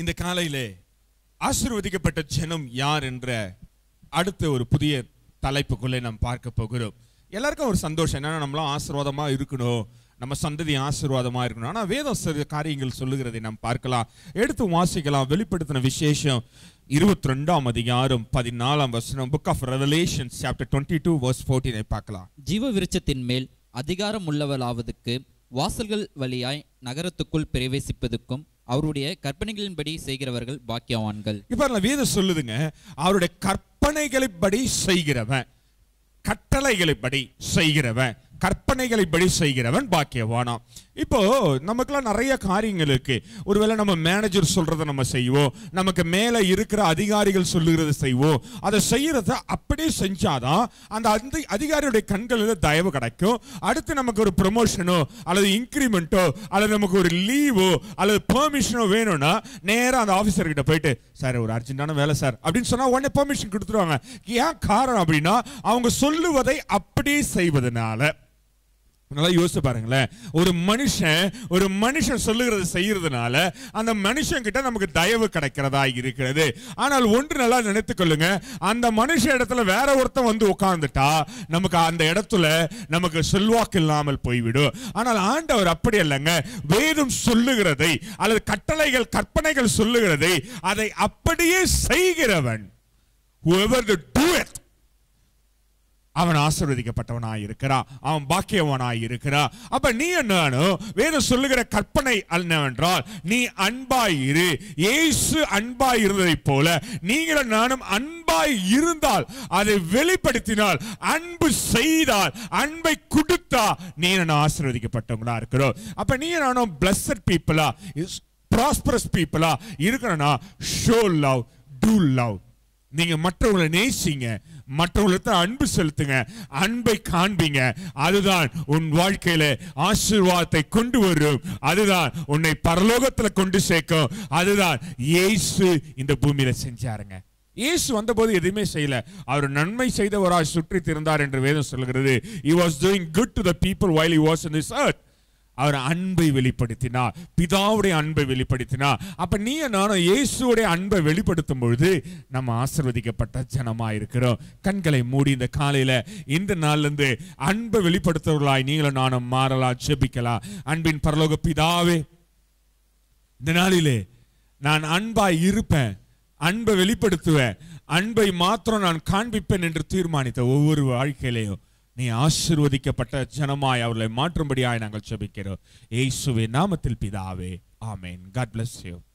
இந்த காலையிலே ஆசீர்வதிக்கப்பட்ட ஜனம் யார் என்ற அடுத்த ஒரு புதிய தலைப்புக்குள்ளே நாம் பார்க்க போகிறோம் எல்லாருக்கும் ஒரு சந்தோஷம் என்னன்னா நம்மளாம் ஆசீர்வாதமா இருக்கணும் நம்ம சந்ததி ஆசீர்வாதமா இருக்கணும் ஆனா வேதம் சில காரியங்கள் சொல்லுகிறதை நாம் பார்க்கலாம் எடுத்து வாசிக்கலாம் வெளிப்படுத்தின விசேஷம் இருபத்தி ரெண்டாம் அதிகாரம் பதினாலாம் வசனம் book of Revelation chapter twenty two verse ஃபோர்டீனை பார்க்கலாம் ஜீவ விருட்சத்தின் மேல் அதிகாரம் உள்ளவளாவதுக்கு வாசல்கள் வழியாய் நகரத்துக்குள் பிரவேசிப்பதற்கும் அவருடைய கற்பனைகளின்படி செய்கிறவர்கள் பாக்கியவான்கள் இப்ப நான் வேதம் சொல்லுதுங்க அவருடைய கற்பனைகளின்படி செய்கிறவன் கட்டளைகளின்படி செய்கிறவன் கற்பனைகளின்படி செய்கிறவன் பாக்கியவானாம் இப்போ நமக்கெல்லாம் நிறைய காரியங்கள் இருக்கு ஒருவேளை நம்ம மேனேஜர் சொல்றதை நம்ம செய்வோம் நமக்கு மேல இருக்கிற அதிகாரிகள் சொல்லுகிறத செய்வோம் அதை செய்யறத அப்படியே செஞ்சாதான் அந்த அந்த அதிகாரியுடைய கண்களில் தயவு கிடைக்கும் அடுத்து நமக்கு ஒரு ப்ரொமோஷனோ அல்லது இன்க்ரிமெண்ட்டோ அல்லது நமக்கு ஒரு லீவோ அல்லது பெர்மிஷனோ வேணும்னா நேரா அந்த ஆபீசர் கிட்ட போயிட்டு சார் ஒரு அர்ஜென்ட்டான வேலை சார் அப்படின்னு சொன்னா உடனே பெர்மிஷன் கொடுத்துருவாங்க ஏன் காரணம் அப்படின்னா அவங்க சொல்லுவதை அப்படியே செய்வதனால நல்லா யோசிச்சு பாருங்களேன் ஒரு மனுஷன் ஒரு மனுஷன் சொல்லுகிறத செய்யறதுனால அந்த மனுஷன் கிட்ட நமக்கு தயவு கிடைக்கிறதா இருக்கிறது ஆனால் ஒன்று நல்லா நினைத்துக் கொள்ளுங்க அந்த மனுஷ இடத்துல வேற ஒருத்தன் வந்து உட்கார்ந்துட்டா நமக்கு அந்த இடத்துல நமக்கு செல்வாக்கு இல்லாமல் போய்விடும் ஆனால் ஆண்டவர் அப்படி அல்லங்க வேதம் சொல்லுகிறதை அல்லது கட்டளைகள் கற்பனைகள் சொல்லுகிறதை அதை அப்படியே செய்கிறவன் whoever to do it அவன் ஆசீர்வதிக்கப்பட்டவனாய் இருக்கிறான் அவன் பாக்கியவனாய் இருக்கிறான் அப்ப நீ நானும் வேதம் சொல்லுகிற கற்பனை என்னவென்றால் நீ அன்பாய் இரு இயேசு அன்பாய் இருந்ததைப் போல நீங்களும் நானும் அன்பாய் இருந்தால் அதை வெளிப்படுத்தினால் அன்பு செய்தால் அன்பை கொடுத்தா நீ நான் ஆசீர்வதிக்கப்பட்டவங்களா இருக்கிறோம் அப்ப நீ நானும் பிளஸட் பீப்புளா ப்ராஸ்பரஸ் பீப்புளா இருக்கிறனா ஷோ லவ் டூ லவ் நீங்க மற்றவங்களை நேசிங்க மற்றவங்களுக்கு அன்பு செலுத்துங்க அன்பை காண்பீங்க அதுதான் உன் வாழ்க்கையில ஆசீர்வாதத்தை கொண்டு வரும் அதுதான் உன்னை பரலோகத்துல கொண்டு சேர்க்கும் அதுதான் இயேசு இந்த பூமியில செஞ்சாருங்க இயேசு வந்தபோது எதுவுமே செய்யல அவர் நன்மை செய்தவராய் சுற்றி திருந்தார் என்று வேதம் சொல்கிறது he was doing good to the people while he was in this earth அவர் அன்பை வெளிப்படுத்தினார் பிதாவுடைய அன்பை வெளிப்படுத்தினார் அப்ப நீ நானும் இயேசுடைய அன்பை வெளிப்படுத்தும் பொழுது நம்ம ஆசிர்வதிக்கப்பட்ட ஜனமா இருக்கிறோம் கண்களை மூடி இந்த காலையில இந்த நாள்ல இருந்து அன்பை வெளிப்படுத்துவர்களாய் நீங்களும் நானும் மாறலாம் ஜெபிக்கலாம் அன்பின் பரலோக பிதாவே இந்த நாளிலே நான் அன்பாய் இருப்பேன் அன்பை வெளிப்படுத்துவேன் அன்பை மாத்திரம் நான் காண்பிப்பேன் என்று தீர்மானித்த ஒவ்வொரு வாழ்க்கையிலையும் நீ ஆசிர்வதிக்கப்பட்ட ஜனமாய் அவர்களை மாற்றும்படியாய் நாங்கள் செபிக்கிறோம் இயேசுவின் நாமத்தில் பிதாவே ஆமென் காட் bless you